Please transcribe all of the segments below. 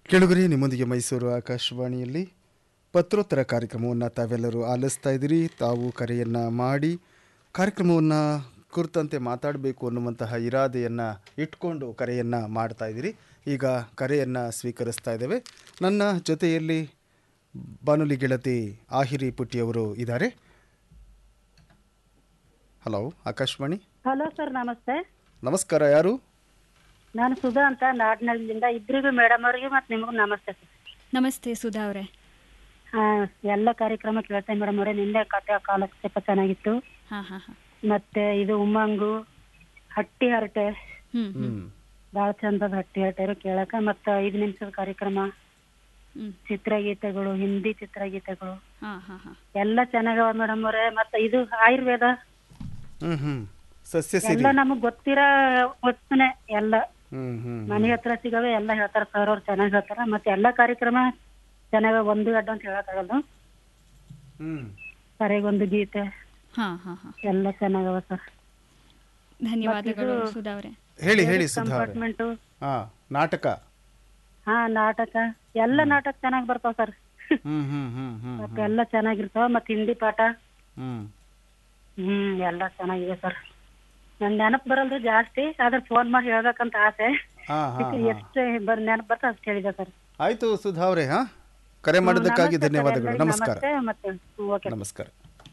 ಕೆಳಗರೆ ನಿಮ್ಮೊಂದಿಗೆ ಮೈಸೂರು ಆಕಾಶವಾಣಿಯಲ್ಲಿ ಪತ್ರೋತ್ತರ ಕಾರ್ಯಕ್ರಮವನ್ನು ತಾವೆಲ್ಲರೂ ಆಲಿಸ್ತಾ ಇದ್ದೀರಿ ತಾವು ಕರೆಯನ್ನು ಮಾಡಿ ಕಾರ್ಯಕ್ರಮವನ್ನು ಕುರಿತಂತೆ ಮಾತಾಡಬೇಕು ಅನ್ನುವಂತಹ ಇರಾದೆಯನ್ನು ಇಟ್ಕೊಂಡು ಕರೆಯನ್ನು ಮಾಡ್ತಾ ಇದ್ದೀರಿ ಈಗ ಕರೆಯನ್ನು ಸ್ವೀಕರಿಸ್ತಾ ಇದ್ದೇವೆ ನನ್ನ ಜೊತೆಯಲ್ಲಿ ಬಾನುಲಿ ಗೆಳತಿ ಆಹಿರಿ ಪುಟ್ಟಿಯವರು ಇದ್ದಾರೆ ಹಲೋ ಆಕಾಶವಾಣಿ ಹಲೋ ಸರ್ ನಮಸ್ತೆ ನಮಸ್ಕಾರ ಯಾರು ನಾನು ಸುಧಾ ಅಂತ ನಾಡ್ನಳ್ಳಿಯಿಂದ ಇಬ್ಬರಿಗೂ ಮೇಡಮ್ ಅವರಿಗೆ ಮತ್ತು ನಿಮಗೂ ನಮಸ್ತೆ ಸರ್ ನಮಸ್ತೆ ಸುಧಾ ಅವರೇ ಆ, ಎಲ್ಲ ಕಾರ್ಯಕ್ರಮ ಕೇಳ್ತೇನೆ ಮೇಡಮ್ ಅವರೇ ನಿನ್ನೆ ಕಥೆ ಕಾಲಕ್ಷೇಪ ಚೆನ್ನಾಗಿತ್ತು ಹಾಂ ಹಾಂ ಹಾಂ ಮತ್ತೆ ಇದು ಉಮ್ಮಂಗು ಹಟ್ಟಿ ಹರಟೆ ಹ್ಞೂ ಹ್ಞೂ ಭಾಳ ಚಂದದ ಹಟ್ಟಿ ಹರಟೆ ಕೇಳಕ ಮತ್ತು ಐದು ನಿಮಿಷದ ಕಾರ್ಯಕ್ರಮ ಹ್ಞೂ ಚಿತ್ರಗೀತೆಗಳು ಹಿಂದಿ ಚಿತ್ರಗೀತೆಗಳು ಹಾಂ ಹಾಂ ಹಾಂ ಎಲ್ಲ ಚೆನ್ನಾಗವ ಮೇಡಮ್ ಅವರೇ ಮತ್ತೆ ಇದು ಆಯುರ್ವೇದ ಹ್ಞೂ ಹ್ಞೂ ಸಸ್ಯ ಸಿರಿ ಎಲ್ಲ ನಮಗ್ ಗೊತ್ತಿರೋ ವಸ್ತುನೆ ಎಲ್ಲ ಹ್ಞೂ ಹ್ಞೂ ಮನೆ ಹತ್ರ ಸಿಗವೆ ಎಲ್ಲ ಹೇಳ್ತಾರ ಸರ್ ಅವ್ರು ಚೆನ್ನಾಗಿ ಹೇಳ್ತಾರ ಮತ್ತೆ ಎಲ್ಲ ಕಾರ್ಯಕ್ರಮ ಚೆನ್ನಾಗ ಒಂದು ಎರಡು ಅಂತ ಹೇಳಕ್ಕಾಗಲ್ಲ ಹ್ಞೂ ಸರಿಗೊಂದು ಗೀತೆ ಹಾಂ ಹಾಂ ಹಾಂ ಎಲ್ಲ ಚೆನ್ನಾಗವ ಸರ್ ಧನ್ಯವಾದಗಳು ಸುಧಾ ಅವರೇ ಹೇಳಿ ಹೇಳಿ ಸುಧಾ ಅವರೇ ಕಂಪಾರ್ಟ್ಮೆಂಟು ಹಾಂ ನಾಟಕ ಹಾ ನಾಟಕ ಎಲ್ಲ ನಾಟಕ ಚೆನ್ನಾಗಿ ಬರ್ತಾವ ಸರ್ ಹ್ಞೂ ಹ್ಞೂ ಹ್ಞೂ ಹ್ಞೂ ಮತ್ತೆ ಎಲ್ಲ ಚೆನ್ನಾಗಿರ್ತಾವ ಮತ್ತೆ ಹಿಂದಿ ಪಾಠ ಹ್ಞೂ ಹ್ಮ್ ಎಲ್ಲ ಚೆನ್ನಾಗಿದೆ ಸರ್ ನನ್ ನೆನಪು ಬರಲ್ರಿ ಜಾಸ್ತಿ ಆದ್ರೆ ಫೋನ್ ಮಾಡಿ ಹೇಳ್ಬೇಕಂತ ಆಸೆ ಹಾಂ ಹಾಂ ಎಷ್ಟು ಬರ್ ನೆನಪು ಬರ್ತಾ ಅಷ್ಟು ಹೇಳಿದೆ ಸರ್ ಆಯಿತು ಸುಧಾ ಅವರೇ ಹಾಂ ಕರೆ ಮಾಡೋದಕ್ಕಾಗಿ ನಮಸ್ತೆ ಸರ್, ಧನ್ಯವಾದಗಳು ಎಲ್ಲರಿಗೂ ನಮಸ್ಕಾರ ನಮಸ್ತೆ ಮತ್ತೆ ಓಕೆ ನಮಸ್ಕಾರ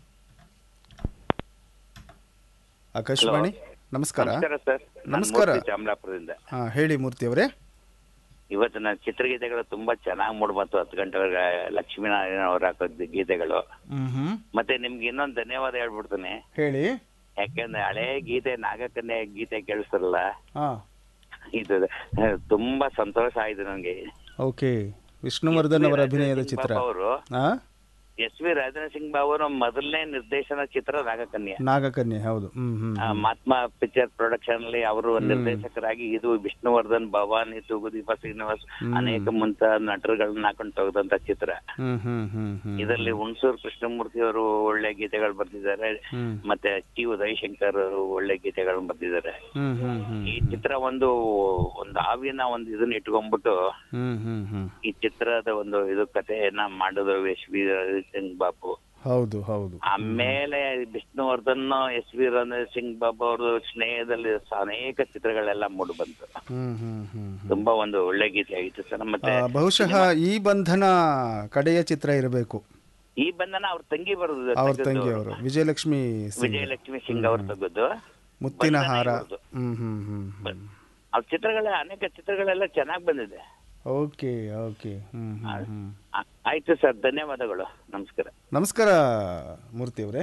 ಆಕಾಶವಾಣಿ ನಮಸ್ಕಾರ ನಮಸ್ಕಾರ ಸರ್ ನಾನ್ ನಮಸ್ಕಾರ. ಮೂರ್ತಿ ಚಾಮಲಾಪುರದಿಂದ ಹಾಂ ಹೇಳಿ ಮೂರ್ತಿ ಅವರೇ ಇವತ್ತು ನನ್ನ ಚಿತ್ರಗೀತೆಗಳು ತುಂಬಾ ಚೆನ್ನಾಗಿ ಮೂಡ್ಬಂತು ಹತ್ತು ಗಂಟೆವರೆಗೆ ಲಕ್ಷ್ಮೀನಾರಾಯಣ ಅವ್ರು ಹಾಕೋದ್ ಗೀತೆಗಳು ಹ್ಞೂ ಹ್ಞೂ ಮತ್ತೆ ನಿಮ್ಗೆ ಇನ್ನೊಂದು ಧನ್ಯವಾದ ಹೇಳ್ಬಿಡ್ತೀನಿ ಹೇಳಿ ಯಾಕೆಂದ್ರೆ ಹಳೇ ಗೀತೆ ನಾಗಕನ್ಯೆ ಗೀತೆ ಕೇಳಿಸ್ತಾರಲ್ಲ ಹಾಂ ಇದು ಆ, ತುಂಬಾ ಸಂತೋಷ ಆಯ್ತು ನನಗೆ ಓಕೆ ವಿಷ್ಣುವರ್ಧನ್ ಅವರ ಅಭಿನಯದ ಚಿತ್ರ ಅವರು ಹಾಂ ಎಸ್ ವಿ ರಾಜೇಂದ್ರ ಸಿಂಗ್ ಬಾಬು ಅವರ ಮೊದಲನೇ ನಿರ್ದೇಶನ ಚಿತ್ರ ನಾಗಕನ್ಯೆ ನಾಗಕನ್ಯೆ ಹೌದು ಹ್ಞೂ ಹ್ಞೂ ಆ, ಮಹಾತ್ಮ ಪಿಕ್ಚರ್ ಪ್ರೊಡಕ್ಷನ್ ಅಲ್ಲಿ ಅವರು ನಿರ್ದೇಶಕರಾಗಿ ಇದು ವಿಷ್ಣುವರ್ಧನ್ ಭವಾನಿ ತೂಗುದೀಪ ಶ್ರೀನಿವಾಸ್ ಅನೇಕ ಮುಂತಾದ ನಟರುಗಳನ್ನ ಹಾಕೊಂಡು ತೆಗೆದಂತ ಚಿತ್ರ ಹ್ಞೂ ಹ್ಞೂ ಹ್ಞೂ ಹ್ಞೂ ಇದರಲ್ಲಿ ಹುಣಸೂರು ಕೃಷ್ಣಮೂರ್ತಿ ಅವರು ಒಳ್ಳೆ ಗೀತೆಗಳು ಬರ್ತಿದ್ದಾರೆ ಹ್ಮ್. ಮತ್ತೆ ಟಿ ಉದಯಶಂಕರ್ ಅವರು ಒಳ್ಳೆ ಗೀತೆಗಳನ್ನ ಬರ್ತಿದ್ದಾರೆ ಹ್ಞೂ ಹ್ಞೂ ಹ್ಞೂ ಈ ಚಿತ್ರ ಒಂದು ಒಂದು ಹಾವಿನ ಒಂದು ಇದನ್ನ ಇಟ್ಕೊಂಡ್ಬಿಟ್ಟು ಹ್ಞೂ ಹ್ಞೂ ಹ್ಞೂ ಈ ಚಿತ್ರದ ಒಂದು ಇದು ಕಥೆಯನ್ನ ಮಾಡಿದ್ರು ಎಸ್ ವಿ ಸಿಂಗ್ ಬಾಬು ಹೌದು ಹೌದು ಆಮೇಲೆ ವಿಷ್ಣುವರ್ಧನ್ ಎಸ್ ವಿ ಸಿಂಗ್ ಬಾಬು ಅವರು ಸ್ನೇಹದಲ್ಲಿ ಅನೇಕ ಚಿತ್ರಗಳೆಲ್ಲ ಮೂಡಿ ಬಂತು ಹ್ಮ್ ಹ್ಮ್ ಹ್ಮ್ ಹ್ಮ್. ತುಂಬಾ ಒಂದು ಒಳ್ಳೆ ಗೀತೆ ಆಗಿತ್ತು ಸರ್ ಮತ್ತೆ ಆ, ಬಹುಶಃ ಈ ಬಂಧನ ಕಡೆಯ ಚಿತ್ರ ಇರಬೇಕು ಈ ಬಂಧನ ಅವ್ರ ತಂಗಿ ಬರುದು ಅವ್ರ ತಂಗಿ ಅವರು ವಿಜಯಲಕ್ಷ್ಮಿ ಸಿಂಗ್ ವಿಜಯಲಕ್ಷ್ಮಿ ಸಿಂಗ್ ಅವ್ರು ತೆಗೆದು ಮುತ್ತಿನ ಬಂಧನ ಹಾರ ಇವ್ರದ್ದು. ಹ್ಮ್ ಹ್ಮ್ ಹ್ಮ್ ಹ್ಮ್. ಅವ್ರ ಚಿತ್ರಗಳ ಅನೇಕ ಚಿತ್ರಗಳೆಲ್ಲ ಚೆನ್ನಾಗಿ ಬಂದಿದೆ ಓಕೆ ಓಕೆ ಹ್ಮ್ ಹ್ಮ್ ಹ್ಮ್ ಆ- ಆಯ್ತು ಸರ್ ಧನ್ಯವಾದಗಳು ನಮಸ್ಕಾರ ನಮಸ್ಕಾರ ಮೂರ್ತಿ ಅವರೇ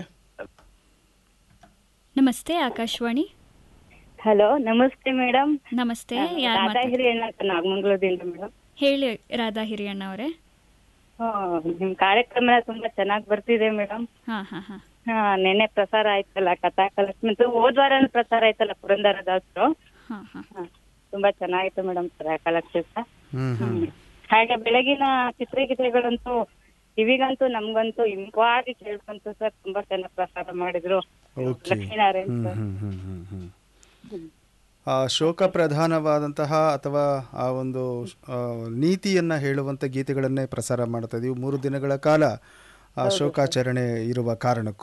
ನಮಸ್ತೆ ಆಕಾಶವಾಣಿ ಹಲೋ ನಮಸ್ತೆ ಮೇಡಮ್ ನಮಸ್ತೆ ಯಾರು ರಾಧಾ ಮಾತಾಡ್ ಹಿರಿಯಣ್ಣ ಅಂತ ನಾಗಮಂಗಲದಿಂದ ಮೇಡಮ್ ಹೇಳಿ ರಾಧಾ ಹಿರಿಯಣ್ಣ ಅವರೇ ನಿಮ್ ಕಾರ್ಯಕ್ರಮ ತುಂಬಾ ಚೆನ್ನಾಗಿ ಬರ್ತಿದೆ ಮೇಡಮ್ ಹಾಂ ಹಾಂ ಹಾಂ ಹಾ ನೆನ್ನೆ ಪ್ರಸಾರ ಆಯ್ತಲ್ಲ ಕಥಾ ಕಲಕ್ಷ್ಮಿ ಮತ್ತು ಹೋದ್ ವಾರ ಪ್ರಸಾರ ಆಯ್ತಲ್ಲ ಪುರಂದರ ದಾಸರು ಹಾಂ ಹಾಂ ಹಾ, ತುಂಬಾ ಚೆನ್ನಾಗಿತ್ತು ಮೇಡಮ್ ಕಥಾ ಕಲಾಕ್ಷೇತ್ರ ಹ್ಮ್ ಹ್ಮ್ ಹಾಗೆ ಬೆಳಗಿನ ಚಿತ್ರಗೀತೆಗಳಂತೂ ಕಿವಿಗಂತೂ ನಮ್ಗಂತೂ ಇಂಪಾಗಿ ಕೇಳ್ಕೊಂತು ಸರ್ ತುಂಬಾ ಚೆನ್ನಾಗಿ ಪ್ರಸಾರ ಮಾಡಿದ್ರು ಓಕೆ ಲಕ್ಷ್ಮೀನಾರಾಯಣ್ ಹ್ಮ್ ಸರ್ ಹ್ಮ್ ಹ್ಮ್ ಹ್ಮ್ ಹ್ಮ್ ಆ ಶೋಕ ಪ್ರಧಾನವಾದಂತಹ ಅಥವಾ ಆ ಒಂದು ಆ, ನೀತಿಯನ್ನ ಹೇಳುವಂತ ಗೀತೆಗಳನ್ನೇ ಪ್ರಸಾರ ಮಾಡ್ತಾ ಇದೀವಿ ಮೂರು ದಿನಗಳ ಕಾಲ ಆ ಶೋಕಾಚರಣೆ ಇರುವ ಕಾರಣಕ್ಕೂ